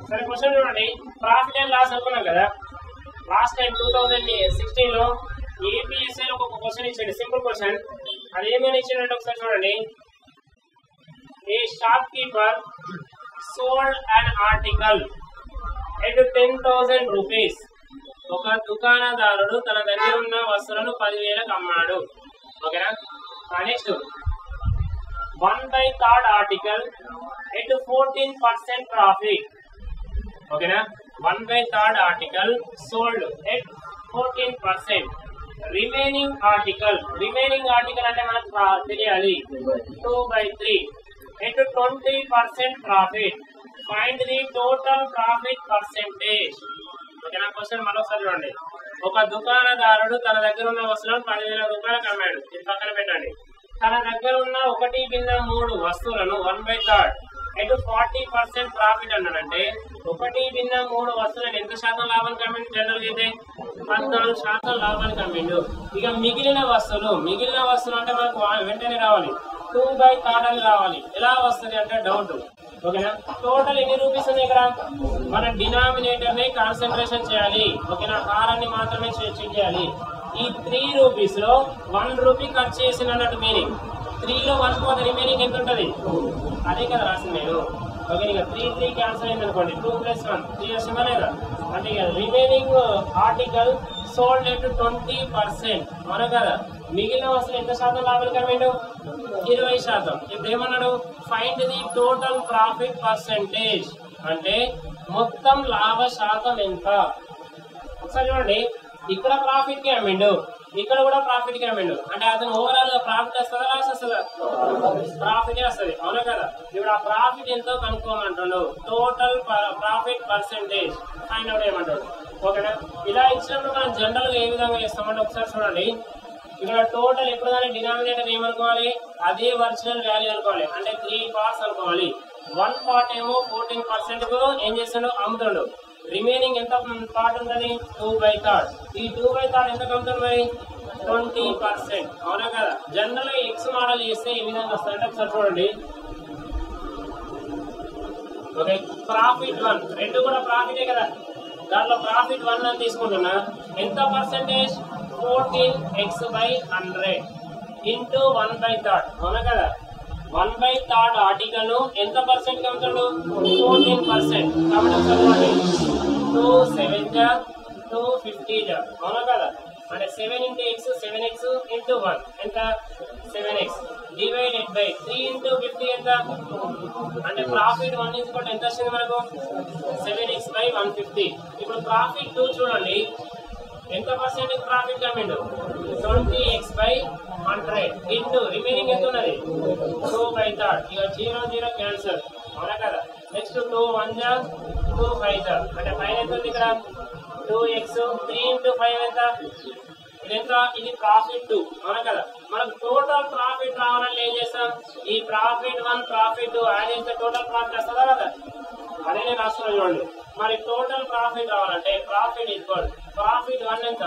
సరే క్వశ్చన్ చూడండి profit and loss అనుకున్నాం కదా last time two thousand sixteen లో ఏపీఎస్ఐ ఒక క్వశ్చన్ ఇచ్చాడు సింపుల్ క్వశ్చన్ అది ఏమని ఇచ్చాడంటే ఒకసారి చూడండి a shop keeper sold an article at ten thousand rupees ఒక దుకాణదారుడు తన దగ్గర ఉన్న వస్తువులను పదివేలకు అమ్మాడు ఓకేనా next one by third article at fourteen percent profit ఓకేనా one by third article sold at fourteen percent remaining article remaining article అంటే మనకు రా- తెలియాలి two by three at twenty percent profit find the total profit percentage ఓకేనా question మరోసారి చూడండి ఒక దుకాణదారుడు తన దగ్గర ఉన్న వస్తువులను పదివేల రూపాయలకు అమ్మాడు ఇది పక్కన పెట్టండి తన దగ్గర ఉన్న ఒకటి కింద మూడు వస్తువులను one by third at forty percent profit అన్నాడంటే ఒకటి భిన్న మూడు వస్తువులను ఎంత శాతం లాభానికి అమ్మిండు జనరల్ అయితే పద్నాలుగు శాతం లాభానికి అమ్మిండు ఇక మిగిలిన వస్తువులు మిగిలిన వస్తువులు అంటే మనకు వా- వెంటనే రావాలి టూ బై థర్డ్ అని రావాలి ఎలా వస్తుంది అంటే డౌట్ ఓకేనా టోటల్ ఎన్ని రూపీస్ ఉంది ఇక్కడ మన డినామినేటర్ ని కాన్సన్ట్రేషన్ చేయాలి ఓకేనా హారాన్ని మాత్రమే చెక్ చేయాలి ఈ త్రీ రూపీస్ లో వన్ రూపీ ఖర్చు చేసిన అన్నట్టు మీనింగ్ త్రీలో వన్ పోతే రిమైనింగ్ ఎంత ఉంటది అదే కదా రాసింది నేను ఓకే ఇక త్రీ త్రీ క్యాన్సల్ అయింది అనుకోండి టూ ప్లస్ వన్ త్రీ వస్తుందా లేదా అంటే ఇక remaining article sold at twenty percent అవునా కదా మిగిలిన వస్తువులు ఎంత శాతం లాభాలు కమ్మిండు ఇరవై శాతం ఇప్పుడు ఏమన్నాడు find the total profit percentage అంటే మొత్తం లాభ శాతం ఎంత ఒకసారి చూడండి ఇక్కడ ప్రాఫిట్ కి అమ్మిండు ఇక్కడ కూడా ప్రాఫిట్ కి అమ్మిండు అంటే అతను ఓవరాల్ గా ప్రాఫిట్ వస్తుందా లాస్ వస్తుందా ప్రాఫిట్ వస్తుంది అవునా కదా ఇప్పుడు ఆ ప్రాఫిట్ ఎంతో కనుక్కోమంటాడు total profit percentage find out ఏమంటాడు ఓకేనా ఇలా ఇచ్చినప్పుడు మనం జనరల్ గా ఏ విధంగా చేస్తామంటే ఒకసారి చూడండి ఇక్కడ టోటల్ ఎప్పుడు కానీ డినామినేటర్ ఏమనుకోవాలి అదే వర్చువల్ వాల్యూ అనుకోవాలి అంటే త్రీ పార్ట్స్ అనుకోవాలి వన్ పార్ట్ ఏమో ఫోర్టీన్ పర్సెంట్ కు ఏం చేస్తాడు అమ్ముతాడు రిమైనింగ్ ఎంత పార్ట్ ఉంటుంది టూ బై థర్డ్ ఈ టూ బై థర్డ్ ఎంత అమ్ముతాడు మరి ట్వంటీ పర్సెంట్ అవునా కదా జనరల్ గా ఎక్స్ మోడల్ చేస్తే ఏ విధంగా వస్తుందంటే ఒకసారి చూడండి ఓకే ప్రాఫిట్ వన్ రెండు కూడా ప్రాఫిటే కదా దాంట్లో ప్రాఫిట్ వన్ అని తీసుకుంటున్నా ఎంత percentage fourteen x by hundred into one by third అవునా కదా వన్ బై థర్డ్ ఆర్టికల్ ఎంత పర్సెంట్ అమ్ముతాడు ఫోర్టీన్ పర్సెంట్ కాబట్టి చదవండి టూ సెవెన్ జా టూ ఫిఫ్టీ జా అవునా కదా అంటే seven into x seven x into one ఎంత seven x divided by three into fifty ఎంత అంటే ప్రాఫిట్ వన్ ఇంచుకోండి ఎంత వచ్చింది మనకు seven x by one fifty ఇప్పుడు ప్రాఫిట్ టూ చూడండి ఎంత percent profit కమ్మిండు twenty x by hundred into remaining ఎంత ఉన్నది టూ బై థర్డ్ ఇక జీరో జీరో క్యాన్సర్ అవునా కదా నెక్స్ట్ టూ వన్ జా టూ ఫైవ్ జా అంటే ఫైవ్ ఎంత ఉంది ఇక్కడ two x three into five ఎంత ఇది ఎంత ఇది ప్రాఫిట్ టూ అవునా కదా మనకు టోటల్ ప్రాఫిట్ రావాలంటే ఏం చేస్తాం ఈ profit one profit two add చేస్తే టోటల్ ప్రాఫిట్ వస్తుందా కదా అదే నేను రాస్తున్నా చూడండి మరి టోటల్ ప్రాఫిట్ రావాలంటే ప్రాఫిట్ ఈక్వల్ ప్రాఫిట్ వన్ ఎంత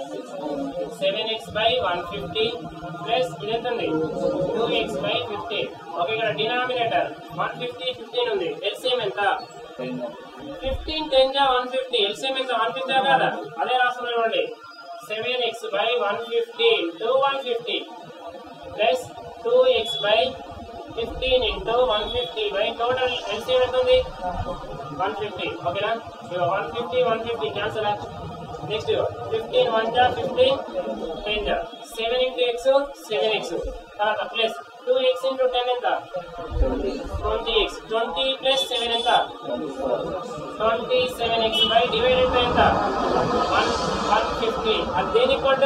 seven x by one fifty plus ఇది ఎంత ఉంది two x by fifty okay ఇక్కడ డినామినేటర్ వన్ ఫిఫ్టీ ఫిఫ్టీన్ ఉంది ఎల్సిఎం ఎంత ఫిఫ్టీన్ టెన్ జా వన్ ఫిఫ్టీ ఎల్సిఎం ఎంత వన్ ఫిఫ్టీ కదా అదే రాస్తున్నా చూడండి seven x by one fifty into one fifty plus two x by fifteen into one fifty by total LCM ఎంత ఉంది వన్ ఫిఫ్టీ ఓకేనా one fifty one fifty cancel next fifteen one జా fifteen ten జా seven into x seven x తర్వాత plus two x into ten ఎంత twenty x twenty plus seven ఎంత twenty seven x by divided by ఎంత one one fifty అది దేని equal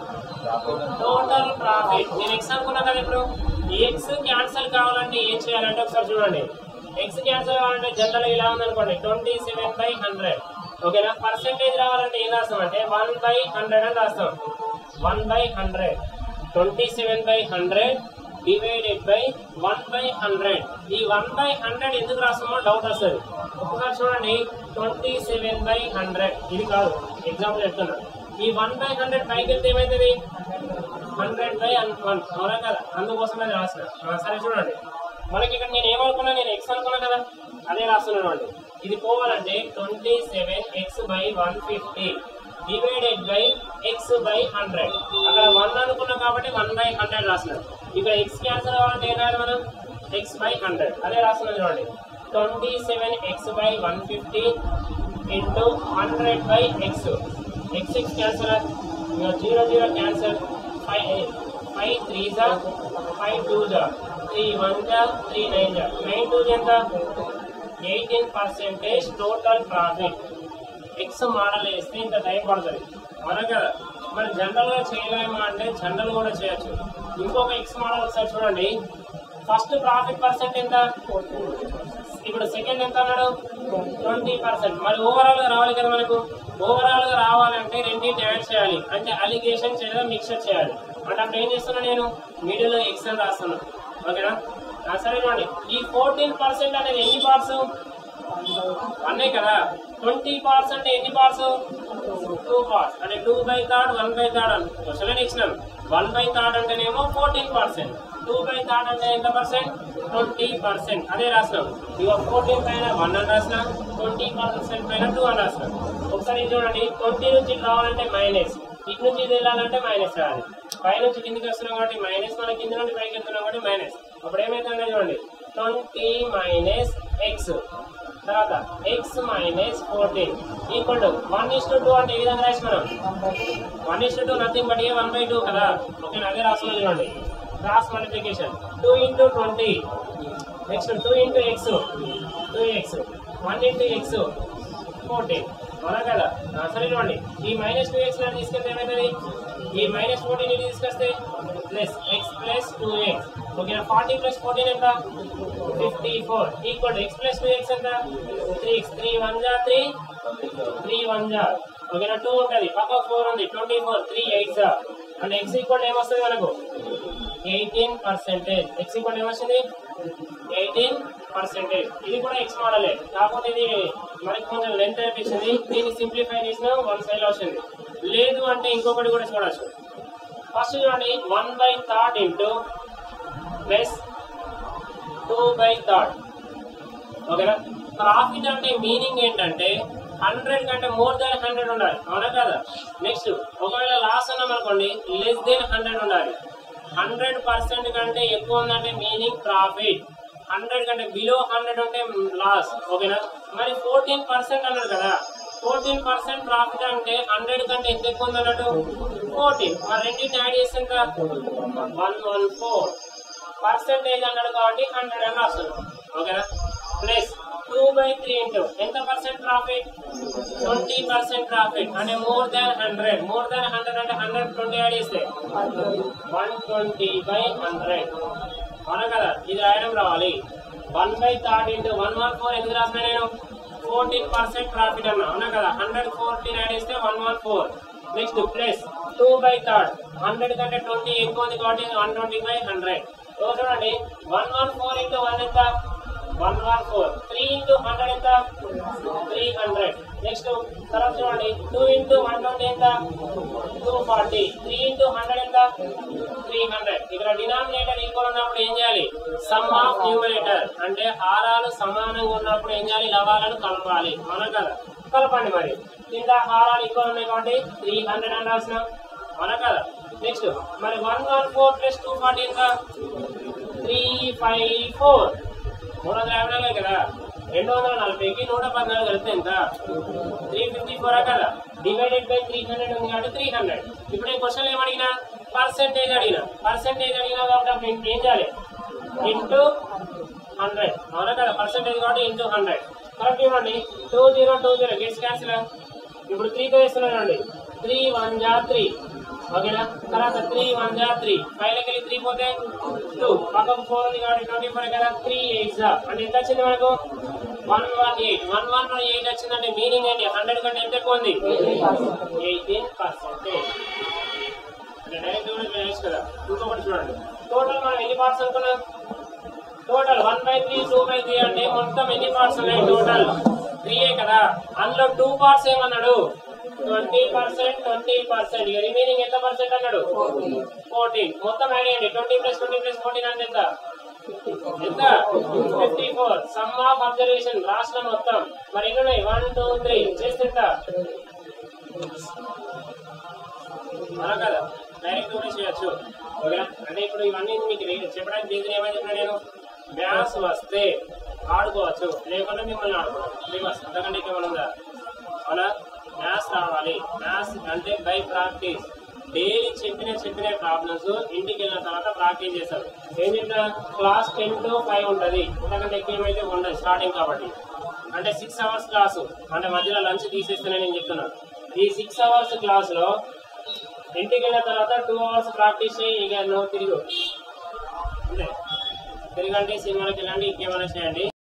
total profit నేను x అనుకున్నా కదా ఇప్పుడు ఈ ఎక్స్ క్యాన్సల్ కావాలంటే ఏం చేయాలంటే ఒకసారి చూడండి ఎక్స్ క్యాన్సల్ కావాలంటే జనరల్ ఇలా ఉందనుకోండి ట్వంటీ సెవెన్ బై హండ్రెడ్ ఓకేనా పర్సెంటేజ్ రావాలంటే ఏం రాస్తాం అంటే వన్ బై హండ్రెడ్ అని రాస్తాం one by hundred twenty seven by hundred divided by one by hundred ఈ వన్ బై హండ్రెడ్ ఎందుకు రాస్తామో డౌట్ వస్తుంది ఒకసారి చూడండి ట్వంటీ సెవెన్ బై హండ్రెడ్ ఇది కాదు ఎగ్జాంపుల్ చెప్తున్నా ఈ వన్ బై హండ్రెడ్ పైకి వెళ్తే ఏమవుతుంది హండ్రెడ్ బై వన్ అవునా కదా అందుకోసం అది రాసిన ఆ, సరే చూడండి మనకి ఇక్కడ నేను ఏమనుకున్నా నేను ఎక్స్ అనుకున్నా కదా అదే రాస్తున్నాను అండి ఇది పోవాలంటే twenty seven x by one fifty divided by x by hundred అక్కడ వన్ అనుకున్నాం కాబట్టి వన్ బై హండ్రెడ్ రాసినాం ఇక్కడ ఎక్స్ క్యాన్సల్ అవ్వాలంటే ఏం రాయాలి మనం ఎక్స్ బై హండ్రెడ్ అదే రాస్తున్నాం చూడండి twenty seven x by one fifty into hundred by x x x cancel zero zero cancel five five three జా ఫైవ్ టూ జా త్రీ వన్ జా త్రీ నైన్ జా నైన్ టూ ఎంత eighteen percentage total profit x model వేస్తే ఇంత time పడుతుంది అవునా కదా మరి జనరల్ గా చేయలేమా అంటే జనరల్ కూడా చేయొచ్చు ఇంకొక ఎక్స్ మోడల్ ఒకసారి చూడండి ఫస్ట్ ప్రాఫిట్ పర్సెంట్ ఎంత ఇప్పుడు సెకండ్ ఎంత అన్నాడు ట్వంటీ పర్సెంట్ మరి ఓవరాల్ గా రావాలి కదా మనకు ఓవరాల్ గా రావాలంటే రెండింటి యాడ్ చేయాలి అంటే అలిగేషన్ చేయడం మిక్సర్ చేయాలి అంటే అప్పుడు ఏం చేస్తున్నా నేను మిడిల్ ఎక్స్ అని రాస్తున్నాను ఓకేనా ఆ, సరే చూడండి ఈ ఫోర్టీన్ పర్సెంట్ అనేది ఎన్ని పార్ట్స్ అన్నే కదా ట్వంటీ పార్ట్స్ అంటే ఎన్ని పార్ట్స్ టూ పార్ట్స్ అంటే two by third one by third అని క్వశ్చన్ ఇచ్చినాం వన్ బై థర్డ్ అంటేనేమో fourteen percent two by third అంటే ఎంత పర్సెంట్ ట్వంటీ పర్సెంట్ అదే రాసినాం ఇక ఫోర్టీన్ పైన వన్ అని రాసినాం ట్వంటీ పర్సెంట్ పైన టూ అని రాసినాం ఒకసారి ఇది చూడండి ట్వంటీ నుంచి ఇటు రావాలంటే మైనస్ ఇటు నుంచి ఇది వెళ్ళాలంటే మైనస్ రావాలి పై నుంచి కిందికి వస్తున్నాం కాబట్టి మైనస్ మన కింద నుండి పైకి వెళ్తున్నాం కాబట్టి మైనస్ అప్పుడు ఏమైతుందో చూడండి ట్వంటీ మైనస్ ఎక్స్ తర్వాత x minus fourteen equal to one is to two అంటే ఏ విధంగా రాసి మనం one is to two nothing but a one by two కదా ఓకే అదే రాసుకుని చూడండి cross multiplication two into twenty next two into x two x one into x fourteen అవునా కదా ఆ, సరే చూడండి ఈ మైనస్ టూ ఎక్స్ తీసుకెళ్తే ఏమవుతుంది ఈ మైనస్ ఫోర్టీన్ ఇది తీసుకొస్తే plus x plus two x ఓకేనా ఫార్టీ ప్లస్ ఫోర్టీన్ ఎంత fifty four equal x plus two x ఎంత త్రీ ఎక్స్ త్రీ వన్ జా త్రీ త్రీ వన్ జా ఓకేనా టూ ఉంటుంది పక్క ఫోర్ ఉంది ట్వంటీ ఫోర్ త్రీ ఎయిట్ జా అంటే ఎక్స్ ఈక్వల్ ఏమొస్తుంది మనకు ఎయిటీన్ పర్సెంటేజ్ ఎక్స్ ఈక్వల్ ఏమొస్తుంది ఎయిటీన్ పర్సెంటేజ్ ఇది కూడా ఎక్స్ మోడలే కాకపోతే ఇది మనకి కొంచెం లెంత్ అనిపించింది దీన్ని సింప్లిఫై చేసిన వన్ సైడ్ వచ్చింది లేదు అంటే ఇంకొకటి కూడా చూడొచ్చు ఫస్ట్ చూడండి one by third into plus two by third ఓకేనా ప్రాఫిట్ అంటే మీనింగ్ ఏంటంటే హండ్రెడ్ కంటే మోర్ దాన్ హండ్రెడ్ ఉండాలి అవునా కదా నెక్స్ట్ ఒకవేళ లాస్ ఉన్నాం అనుకోండి లెస్ దెన్ హండ్రెడ్ ఉండాలి హండ్రెడ్ పర్సెంట్ కంటే ఎక్కువ ఉందంటే మీనింగ్ ప్రాఫిట్ హండ్రెడ్ కంటే బిలో హండ్రెడ్ ఉంటే లాస్ ఓకేనా మరి ఫోర్టీన్ పర్సెంట్ అన్నాడు కదా ఫోర్టీన్ పర్సెంట్ ప్రాఫిట్ అంటే హండ్రెడ్ కంటే ఎంత ఎక్కువ ఉంది అన్నట్టు ఫోర్టీన్ మరి రెండింటిని యాడ్ చేస్తే ఎంత వన్ వన్ ఫోర్ పర్సెంటేజ్ అన్నాడు కాబట్టి హండ్రెడ్ అని రాస్తుంది ఓకేనా plus two by three into ఎంత percent profit twenty percent profit అంటే more than hundred more than hundred అంటే హండ్రెడ్ ట్వంటీ యాడ్ చేస్తే వన్ ట్వంటీ బై హండ్రెడ్ అవునా కదా ఇది రాయడం రావాలి one by third into one one four ఎందుకు రాసిన నేను ఫోర్టీన్ పర్సెంట్ ప్రాఫిట్ అన్నా అవునా కదా హండ్రెడ్ ఫోర్టీన్ యాడ్ చేస్తే one one four next plus two by third hundred కంటే ట్వంటీ ఎక్కువ ఉంది కాబట్టి వన్ ట్వంటీ బై హండ్రెడ్ ఓ చూడండి one one four into one ఎంత one one four three into hundred ఎంత త్రీ హండ్రెడ్ నెక్స్ట్ తర్వాత చూడండి టూ ఇంటూ వన్ ట్వంటీ ఎంత two forty three into hundred ఎంత త్రీ హండ్రెడ్ ఇక్కడ డినామినేటర్ ఈక్వల్ ఉన్నప్పుడు ఏం చేయాలి సమ్ ఆఫ్ న్యూమరేటర్ అంటే హారాలు సమానంగా ఉన్నప్పుడు ఏం చేయాలి లవాలను కలపాలి అవునా కదా కలపండి మరి కింద హారాలు ఈక్వల్ ఉన్నాయి కాబట్టి త్రీ హండ్రెడ్ అని రాసిన అవునా కదా నెక్స్ట్ మరి one one four plus two forty ఎంత త్రీ ఫైవ్ ఫోర్ మూడు వందల యాభై నాలుగు కదా రెండు వందల నలభైకి నూట పద్నాలుగు కలిపితే ఎంత త్రీ ఫిఫ్టీ ఫోర్ కదా డివైడెడ్ బై త్రీ హండ్రెడ్ ఉంది కాబట్టి త్రీ హండ్రెడ్ ఇప్పుడు నేను క్వశ్చన్ ఏమడిగినా పర్సెంటేజ్ అడిగినా పర్సెంటేజ్ అడిగినా కాబట్టి అప్పుడు ఇంక ఏం చేయాలి ఇంటూ హండ్రెడ్ అవునా కదా పర్సెంటేజ్ కాబట్టి ఇంటూ హండ్రెడ్ కరెక్ట్ ఇవ్వండి two zero two zero gets cancel ఇప్పుడు త్రీతో ఇస్తున్నాను చూడండి త్రీ వన్ జా త్రీ ఓకేనా తర్వాత త్రీ వన్ జా త్రీ ఫైవ్ లకి వెళ్ళి త్రీ పోతే టూ పక్కకు ఫోర్ ఉంది కాబట్టి ట్వంటీ ఫోర్ కదా త్రీ ఎయిట్ జా అంటే ఎంత వచ్చింది మనకు one one eight one one one eight వచ్చిందంటే మీనింగ్ ఏంటి హండ్రెడ్ కంటే ఎంత ఎక్కువ ఉంది ఎయిటీన్ పర్సెంటేజ్ డైరెక్ట్ కూడా వేయచ్చు కదా ఇంకొకటి చూడండి టోటల్ మనం ఎన్ని పార్ట్స్ అనుకున్నాం total one by three two by three అంటే మొత్తం ఎన్ని పార్ట్స్ ఉన్నాయి టోటల్ త్రీయే కదా అందులో టూ పార్ట్స్ ఏమన్నాడు ట్వంటీ పర్సెంట్ ట్వంటీ పర్సెంట్ ఇక రిమైనింగ్ ఎంత పర్సెంట్ అన్నాడు ఫోర్టీన్ మొత్తం యాడ్ చేయండి twenty plus twenty plus fourteen అంటే ఎంత ఎంత fifty four sum of observation రాష్ట్రం మొత్తం మరి ఎన్ని ఉన్నాయి వన్ టూ త్రీ చేస్తే ఎంత అలా కదా డైరెక్ట్ కూడా చేయొచ్చు ఓకేనా అంటే ఇప్పుడు ఇవన్నీ మీకు రే- చెప్పడానికి రీజన్ ఏమని చెప్పినా నేను మ్యాథ్స్ వస్తే ఆడుకోవచ్చు లేకుండా మిమ్మల్ని ఆడుకోవచ్చు రివర్స్ అంతకంటే ఇంకేమైనా ఉందా అవునా మ్యాథ్స్ రావాలి మ్యాథ్స్ అంటే బై ప్రాక్టీస్ డైలీ చెప్పిన చెప్పిన ప్రాబ్లమ్స్ ఇంటికి వెళ్ళిన తర్వాత ప్రాక్టీస్ చేస్తారు ఏం చెప్పిన క్లాస్ టెన్ టు ఫైవ్ ఉంటుంది ఎందుకంటే ఎక్కువ ఏమైతే ఉండదు స్టార్టింగ్ కాబట్టి అంటే సిక్స్ అవర్స్ క్లాసు అంటే మధ్యలో లంచ్ తీసేస్తేనే నేను చెప్తున్నాను ఈ సిక్స్ అవర్స్ క్లాస్లో ఇంటికి వెళ్ళిన తర్వాత టూ అవర్స్ ప్రాక్టీస్ చేయి ఇక నువ్వు తిరిగి అంతే తిరగండి సినిమాకి వెళ్ళండి ఇంకేమైనా చేయండి